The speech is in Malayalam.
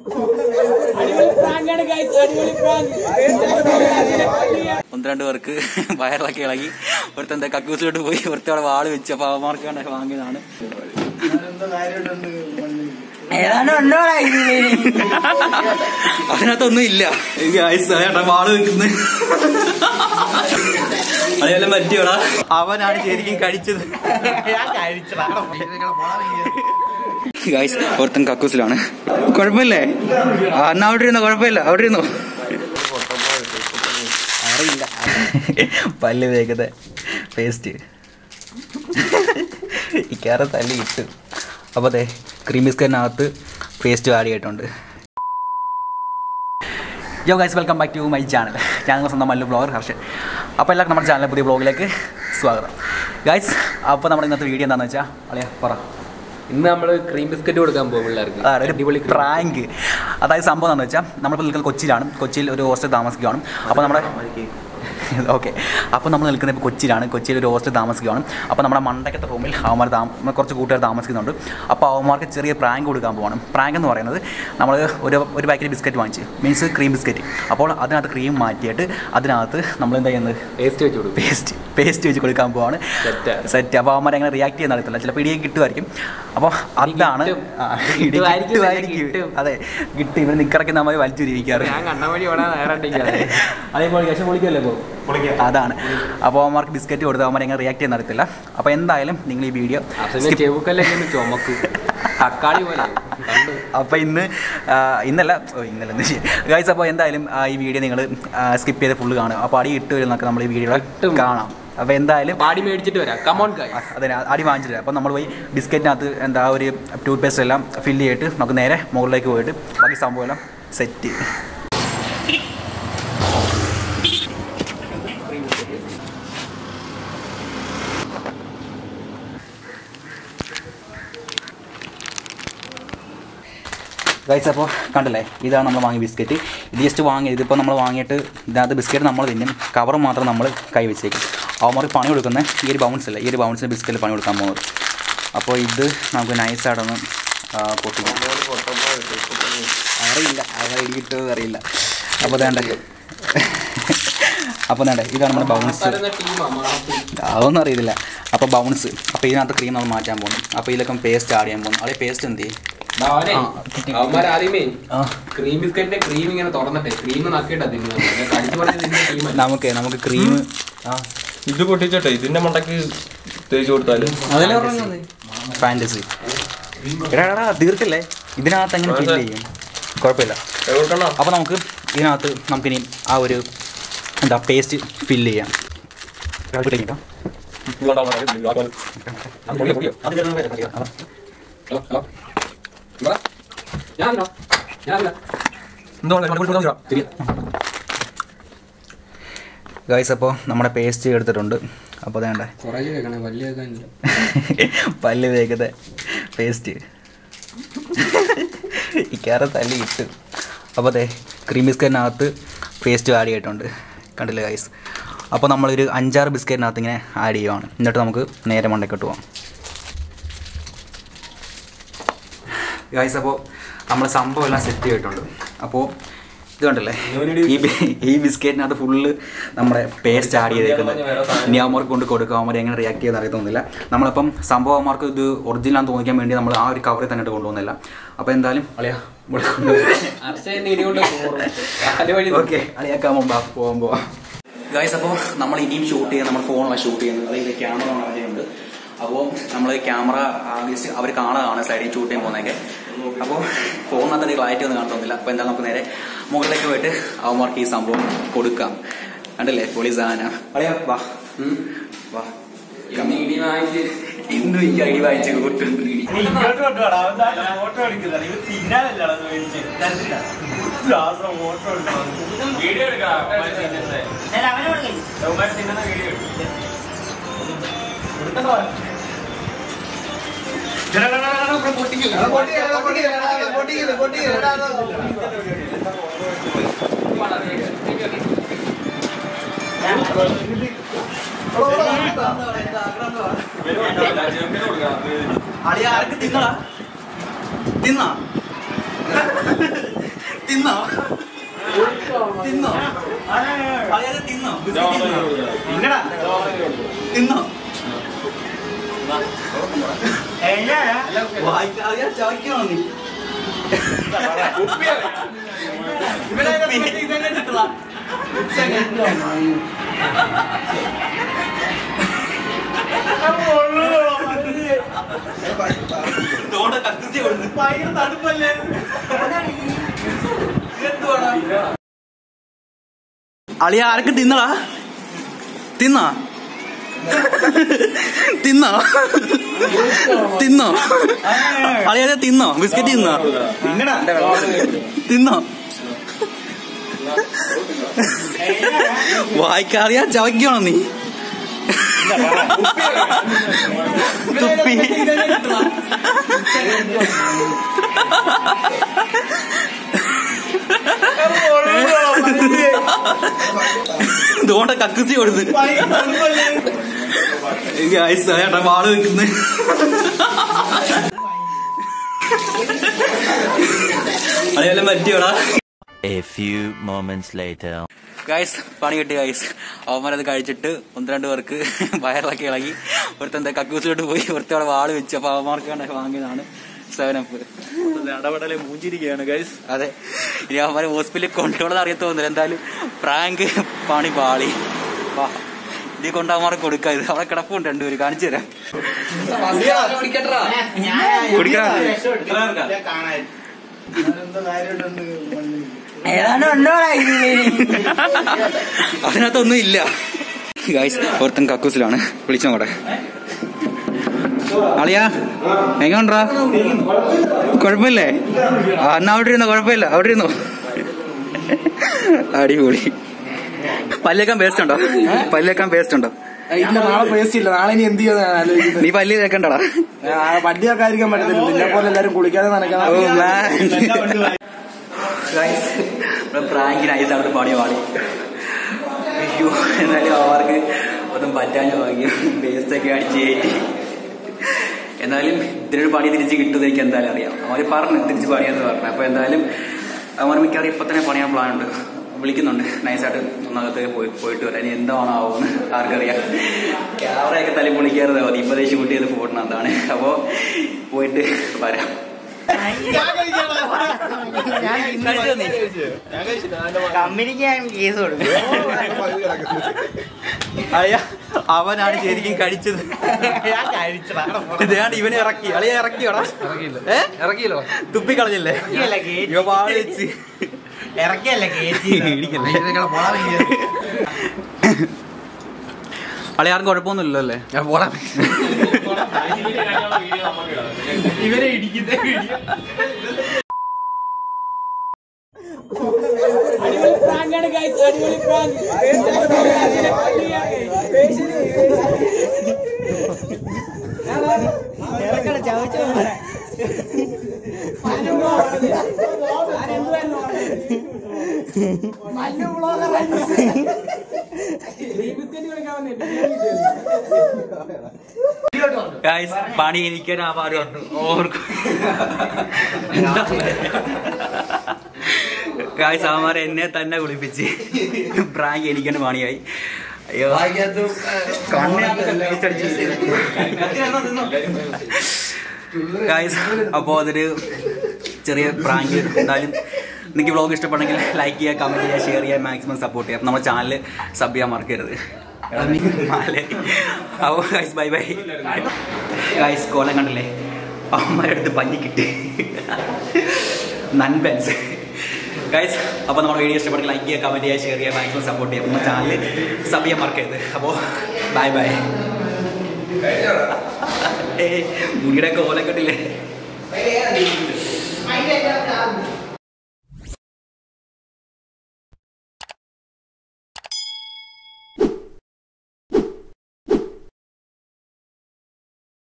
ഒന്ന് രണ്ട് പേർക്ക് വയറിളക്കി ഇളകി ഒരുത്തൻ എന്താ കക്കൂസിലോട്ട് പോയി ഒരുത്തവിടെ വാള് വെച്ച് അപ്പൊ അവന്മാർക്ക് വേണ്ട വാങ്ങിയതാണ് അതിനകത്തൊന്നും ഇല്ല ചേട്ടാ വാള് വെക്കുന്നത് അതെല്ലാം പറ്റിയോടാ അവനാണ് ശരിക്കും കഴിച്ചത് ഗൈസ് ഒരുത്തൻ കക്കൂസിലാണ് കുഴപ്പമില്ലേ ആ, എന്നാ അവിടെ ഇരുന്നോ കുഴപ്പമില്ല അവിടെ ഇരുന്നോ പല്ല് വേഗത പേസ്റ്റ് ഇക്കാറെ തല്ലി ഇട്ട് അപ്പോൾ അതെ ക്രീം ബിസ്ക്കറ്റിനകത്ത് പേസ്റ്റ് ആഡ് ചെയ്തിട്ടുണ്ട് yo guys welcome back to my channel channel സ്വന്തം മല്ലു ബ്ലോഗർ ഹർഷൻ അപ്പോൾ എല്ലാവർക്കും നമ്മുടെ ചാനലിലെ പുതിയ ബ്ലോഗിലേക്ക് സ്വാഗതം ഗൈസ് അപ്പോൾ നമ്മുടെ ഇന്നത്തെ വീഡിയോ എന്താണെന്ന് വെച്ചാൽ അളിയ പറ ഇന്ന് നമ്മള് ക്രീം ബിസ്ക്കറ്റ് കൊടുക്കാൻ പോകും പിള്ളേർക്ക് അതാണ് ഒരു അടിപൊളി പ്രാങ്ക് അതായത് സംഭവം എന്താണെന്ന് വെച്ചാൽ നമ്മളിപ്പോൾ നിൽക്കുന്നത് കൊച്ചിയിലാണ് കൊച്ചിയിൽ ഒരു ഹോസ്റ്റൽ താമസിക്കുകയാണ് അപ്പോൾ നമ്മുടെ ഓക്കെ അപ്പോൾ നമ്മൾ നിൽക്കുന്നത് ഇപ്പോൾ കൊച്ചിയിലാണ് കൊച്ചിയിൽ ഒരു ഹോസ്റ്റൽ താമസിക്കുകയാണ് അപ്പോൾ നമ്മുടെ മണ്ടക്കത്തെ റൂമിൽ അവന്മാർ താമ കുറച്ച് കൂട്ടുകാർ താമസിക്കുന്നുണ്ട് അപ്പോൾ അവന്മാർക്ക് ചെറിയ പ്രാങ്ക് കൊടുക്കാൻ പോകണം പ്രാങ്ക് എന്ന് പറയുന്നത് നമ്മൾ ഒരു ഒരു പാക്കറ്റ് ബിസ്ക്കറ്റ് വാങ്ങിച്ച് മീൻസ് ക്രീം ബിസ്ക്കറ്റ് അപ്പോൾ അതിനകത്ത് ക്രീം മാറ്റിയിട്ട് അതിനകത്ത് നമ്മൾ എന്താ ചെയ്യുന്നത് ടേസ്റ്റ് വെച്ച് കൊടുക്കും പേസ്റ്റ് പേസ്റ്റ് വെച്ച് കൊടുക്കാൻ പോവാണ് Set ആ. സെറ്റ് അപ്പോൾ അവന്മാർ എങ്ങനെ റിയാക്ട് ചെയ്യുന്ന അറിയത്തില്ല ചിലപ്പോൾ ഇടിയെ കിട്ടുമായിരിക്കും അപ്പോൾ അതാണ് കിട്ടും. ആ, ഇടി കിട്ടുമായിരിക്കും, കിട്ടുമായിരിക്കും. കിട്ടും. അതെ കിട്ടും ഇവിടെ നിക്കറൊക്കെ നമ്മൾ വലിച്ചുരിക്കാറ് ഞാൻ കണ്ണ വഴി ഓടാൻ നേരണ്ടിരിക്കാതെ അതേപോലെ പക്ഷേ പൊളിക്കല്ലേ ഇപ്പോൾ അതാണ് അപ്പോൾ അവന്മാർക്ക് ബിസ്ക്കറ്റ് കൊടുത്ത് അവന്മാർ എങ്ങനെ റിയാക്ട് ചെയ്യുന്ന അറിയത്തില്ല അപ്പോൾ എന്തായാലും നിങ്ങൾ ഈ വീഡിയോ അസനെ ചെവുക്കല്ലൊക്കെ ഒന്ന് ചുമക്കും തക്കാളി പോലെ കണ്ടു അപ്പോൾ ഇന്ന് ആ, ഇന്നല്ല ഓ, ഇന്നലെ ഗൈസ് അപ്പോൾ എന്തായാലും ആ, ഈ വീഡിയോ നിങ്ങൾ സ്കിപ്പ് ചെയ്ത് ഫുള്ള് കാണും അപ്പോൾ അടി ഇട്ട് വരുന്നൊക്കെ നമ്മൾ ഈ വീഡിയോ ഇട്ടും. കാണാം അപ്പോൾ എന്തായാലും പാടി മേടിച്ചിട്ട് വരാം കമോൺ ഗൈ അതെ അടി വാങ്ങിച്ചിട്ട് അപ്പോൾ നമ്മൾ പോയി ബിസ്ക്കറ്റിനകത്ത് എന്താ ഒരു ടൂത്ത് പേസ്റ്റ് എല്ലാം ഫില്ല് ചെയ്തിട്ട് നമുക്ക് നേരെ മുകളിലേക്ക് പോയിട്ട് ബാക്കി സംഭവം എല്ലാം സെറ്റ് ഗൈസ് അപ്പോൾ കണ്ടല്ലേ ഇതാണ് നമ്മൾ വാങ്ങിയ ബിസ്ക്കറ്റ് ഇത് ജസ്റ്റ് വാങ്ങി ഇതിപ്പോൾ നമ്മൾ വാങ്ങിയിട്ട് ഇതിനകത്ത് ബിസ്ക്കറ്റ് നമ്മൾ തിന്നും കവർ മാത്രം നമ്മൾ കൈ വെച്ചേക്കും അവന്മാർ പണി കൊടുക്കുന്ന ഈ ഒരു ബൗൺസ് അല്ല ഈ ഒരു ബൗൺസിന് ബിസ്ക്കറ്റിൽ പണി കൊടുക്കാൻ പോകുന്നത് അപ്പോൾ ഇത് നമുക്ക് നൈസായിട്ടൊന്ന് പൊട്ടിക്കാം അറിയില്ല അവർ ഇടിയിട്ടോ അറിയില്ല അപ്പോൾ വേണ്ട അപ്പോൾ വേണ്ട ഇതാണ് നമ്മുടെ ബൗൺസ് അതൊന്നും അറിയത്തില്ല അപ്പോൾ ബൗൺസ് അപ്പോൾ ഇതിനകത്ത് ക്രീം നമ്മൾ മാറ്റാൻ പോകുന്നു അപ്പോൾ ഇതിലൊക്കെ പേസ്റ്റ് ആഡ് ചെയ്യാൻ പോകുന്നു അവിടെ പേസ്റ്റ് എന്ത് ചെയ്യും അവന്മാർ ആദ്യമേ ആ ക്രീം ബിസ്ക്കറ്റിന്റെ ക്രീം ഇങ്ങനെ തുറന്നിട്ടെ ക്രീം നക്കിട്ടാ തിന്നുന്നത് കടിച്ചു പറഞ്ഞ തിന്ന ക്രീം നമുക്ക് നമുക്ക് ക്രീം ആ ഇത് പൊട്ടിച്ചോട്ടെ ഇതിന്റെ മണ്ടക്ക് തേച്ച് കൊടുത്താല് ഫാൻറ്റസി എടാ എടാ തീർക്കല്ലേ ഇതിനകത്ത് എങ്ങനെ ഫില്ല് ചെയ്യും കുഴപ്പമില്ല കൊടുക്കണോ അപ്പോൾ നമുക്ക് ഇതിനകത്ത് നമുക്കിനി ആ ഒരു എന്താ പേസ്റ്റ് ഫില്ല് ചെയ്യാം കേട്ടോ. ഞാനോ ഞാനല്ല ഗൈസ് അപ്പോൾ നമ്മുടെ പേസ്റ്റ് എടുത്തിട്ടുണ്ട് അപ്പോൾ വേണ്ട കുറേ കേൾക്കണേ വലിയ കേൾക്കാനില്ല പല്ല് വേഗത പേസ്റ്റ് ഇക്കാറെ തല്ലി ഇട്ട് അപ്പോൾ അതെ ക്രീം ബിസ്ക്കറ്റിനകത്ത് പേസ്റ്റ് ആഡ് ചെയ്തിട്ടുണ്ട് കണ്ടില്ലേ ഗൈസ് അപ്പോൾ നമ്മളൊരു അഞ്ചാറ് ബിസ്ക്കറ്റിനകത്ത് ഇങ്ങനെ ആഡ് ചെയ്യുവാണ് എന്നിട്ട് നമുക്ക് നേരെ മണ്ടയ്ക്കോട്ട് പോകാം ഗൈസ് അപ്പോൾ നമ്മൾ സംഭവം എല്ലാം സെറ്റ് ചെയ്തിട്ടുണ്ട് അപ്പോൾ ഇത് കണ്ടല്ലേ ഈ ബി- ഈ ബിസ്ക്കറ്റിനകത്ത് ഫുള്ള് നമ്മുടെ പേസ്റ്റ് ആഡ് ചെയ്തേക്കുന്നത് ഇനി അവന്മാർക്ക് കൊണ്ട് കൊടുക്കുക അവന്മാർ എങ്ങനെ റിയാക്ട് ചെയ്യുന്ന അറിയത്തൊന്നുമില്ല നമ്മളിപ്പം സംഭവം അവന്മാർക്ക് ഇത് ഒറിജിനൽ ആണെന്ന് തോന്നിക്കാൻ വേണ്ടി നമ്മൾ ആ ഒരു കവറിൽ തന്നെ ഇട്ട് കൊണ്ടുപോകുന്നില്ല അപ്പോൾ എന്തായാലും അളിയാ ഇവിടെ കൊണ്ടുപോയി അർച്ചനെ ഇടികൊണ്ട് കാല് വഴി ഓക്കെ അളിയാക്കാൻ മുമ്പ് പോകാൻ പോവാം ഗൈസ് അപ്പോൾ നമ്മൾ ഇനിയും ഷൂട്ട് ചെയ്യുന്നത് നമ്മൾ ഫോണിലാണ് ഷൂട്ട് ചെയ്യുന്നത് അതായത് ക്യാമറ ഉണ്ട് അപ്പോൾ നമ്മൾ ക്യാമറ അവർ കാണുകയാണ് സൈഡിൽ ഷൂട്ട് ചെയ്യാൻ പോകുന്നതൊക്കെ അപ്പോൾ ഫോണിനകത്ത് ക്ലാരിറ്റി ഒന്നും കാണത്തൊന്നുമില്ല അപ്പോൾ എന്തായാലും നമുക്ക് നേരെ മുകളിലേക്ക് പോയിട്ട് അവന്മാർക്ക് ഈ സംഭവം കൊടുക്കാം കണ്ടില്ലേ പോലീസ് ആന അളിയാ വാ ഉം. വാ ഇന്ന് ഇടി വാങ്ങിച്ച് ഇന്നും ഈ അടി വായിച്ച് കൂട്ടുണ്ട് അളിയ ആർക്ക് തിന്നടാ തിന്നാ തിന്നോ തിന്നോ അളിയത് തിന്നോ ബിസ്ക്കറ്റ് തിന്നോ ഇന്നടാ തിന്നോ വായിക്കാതെ ചോദിക്കണോ നീ അളിയ ആരൊക്കെ തിന്നടാ തിന്നോ തിന്നോ തിന്നോ അളിയാതെ തിന്നോ ബിസ്ക്കറ്റ് തിന്നോ തിന്നോ വായിക്കാറിയാ ചവയ്ക്കണോ നീ തുപ്പി ഇതുകൊണ്ട് കക്കുസി കൊടുത്ത് ഗായ്സ് ചേട്ടാ വാള് വെക്കുന്നത് അതെല്ലാം പറ്റിയോടാ A few moments later. Guys പണി കിട്ടി ഗായ്സ് അവന്മാരത് കഴിച്ചിട്ട് ഒന്ന് രണ്ട് പേർക്ക് വയറിളക്കി ഇളകി ഒരുത്ത എന്താ കക്കൂസിലോട്ട് പോയി ഒരുത്ത അവിടെ വാള് വെച്ചു അപ്പൊ അവന്മാർക്ക് വേണ്ട വാങ്ങിയതാണ് സെവനപ്പ് ഇടപെടലെ മൂഞ്ചിരിക്കുകയാണ് ഗൈസ് അതെ ഇനി അവന്മാരെ ഹോസ്പിറ്റലിൽ കൊണ്ടുപോകണമെന്ന് അറിയത്ത് തോന്നുന്നില്ല എന്തായാലും പ്രാങ്ക് പണി പാളി വാ ഇത് കൊണ്ട് അവന്മാരെ കൊടുക്കാം ഇത് അവിടെ കിടപ്പുണ്ട് രണ്ടുപേര് കാണിച്ചു തരാം കുടിക്കാൻ അതിനകത്തൊന്നും ഇല്ല ഗൈസ് ഒരുത്തൻ കക്കൂസിലാണ് വിളിച്ചു നോക്കട്ടെ അളിയാ എങ്ങോണ്ടാ കുഴപ്പമില്ലേ ആ എന്നാ അവിടെ ഇരുന്നോ കുഴപ്പമില്ല അവിടെ ഇരുന്നോ അടിപൊളി പല്ലേക്കാൻ പേസ്റ്റ് ഉണ്ടോ പല്ലേക്കാൻ പേസ്റ്റ് ഉണ്ടോ ഇല്ല നാളെ പേസ്റ്റ് ഇല്ല നാളെ ഇനി എന്ത് ചെയ്യുന്ന ആലോചിക്കുന്നത് നീ പല്ല് തേക്കണ്ടടാ വണ്ടിയൊക്കെ ആയിരിക്കാൻ പറ്റത്തില്ല നിന്നെ പോലെ എല്ലാരും കുളിക്കാതെ ഓ നനക്കണം പ്രാങ്ക് നൈസ് അവിടെ പാടി പാടി അയ്യോ എന്നാലും അവർക്ക് ഒന്നും പറ്റാഞ്ഞ ഭാഗ്യം പേസ്റ്റ് ഒക്കെ അടിച്ച് കയറ്റി എന്നാലും ഇതിനൊരു പണി തിരിച്ച് കിട്ടുമെന്ന് എനിക്ക് എന്തായാലും അറിയാം അവര് പറഞ്ഞു തിരിച്ച് പണിയെന്ന് പറഞ്ഞു അപ്പൊ എന്തായാലും അവർ മിക്കവാറും ഇപ്പൊ തന്നെ പണിയാൻ പ്ലാൻ ഉണ്ട് വിളിക്കുന്നുണ്ട് നൈസായിട്ട് ഒന്നകത്ത് പോയി പോയിട്ട് വരാം ഇനി എന്താണോ ആവുമെന്ന് ആർക്കറിയാം ക്യാമറയൊക്കെ തലി പൊളിക്കാറുണ്ട് മതി ഇപ്പൊ ഷൂട്ട് ചെയ്ത് ഫോട്ടോ അതാണ് അപ്പോ പോയിട്ട് വരാം കഴിച്ചോ നീ? കമ്പനിക്ക് ഞാൻ കേസ് കൊടുക്കും അയ്യ അവനാണ് ശരിക്കും കഴിച്ചത് ഞാൻ കഴിച്ചതാ ഇതാണ് ഇവനെ ഇറക്കി അളിയ ഇറക്കിയോടാ ഏ ഇറക്കിയല്ലോ തുപ്പി കളഞ്ഞല്ലേ ഇറക്കിയല്ല, കേറ്റി. ഇവ വാള് വെച്ച് ഇറക്കിയല്ല കേറ്റി ഇടിക്കല്ലേ അളിയ ആർക്കും കുഴപ്പമൊന്നുമില്ലല്ലോ അല്ലേ ഞാൻ പോടാ ഇവരെ ഇടിക്കുന്ന ഗായ്സ് പണി എനിക്കാൻ ആ പാട് പറഞ്ഞു ഓർക്കും ഗായ്സ് അവന്മാരെ എന്നെ തന്നെ കുളിപ്പിച്ച് പ്രാങ്ക് എനിക്കാണ് പണിയായി അയ്യോ ഗായ്സ് അപ്പോൾ അതൊരു ചെറിയ പ്രാങ്ക് എന്തായാലും നിങ്ങൾക്ക് വ്ളോഗ് ഇഷ്ടപ്പെട്ടെങ്കിൽ ലൈക്ക് ചെയ്യുക കമൻറ്റ് ചെയ്യുക ഷെയർ ചെയ്യുക മാക്സിമം സപ്പോർട്ട് ചെയ്യുക അപ്പോൾ നമ്മുടെ ചാനൽ സബ് ചെയ്യാൻ മറക്കരുത് അപ്പോൾ ഗൈസ് ബൈ ബൈ ഗൈസ് കോലം കണ്ടില്ലേ അമ്മയുടെ അടുത്ത് പഞ്ഞി കിട്ടി നൻപെൻസ് ഗൈസ് അപ്പോൾ നമ്മുടെ വീഡിയോ ഇഷ്ടപ്പെട്ടെങ്കിൽ ലൈക്ക് ചെയ്യുക കമൻറ്റ് ചെയ്യുക ഷെയർ ചെയ്യുക മാക്സിമം സപ്പോർട്ട് ചെയ്യുക നമ്മുടെ ചാനൽ സബ് ചെയ്യാൻ മറക്കരുത് അപ്പോൾ ബൈ ബൈ ഏ മുടിയുടെ കോലം കണ്ടില്ലേ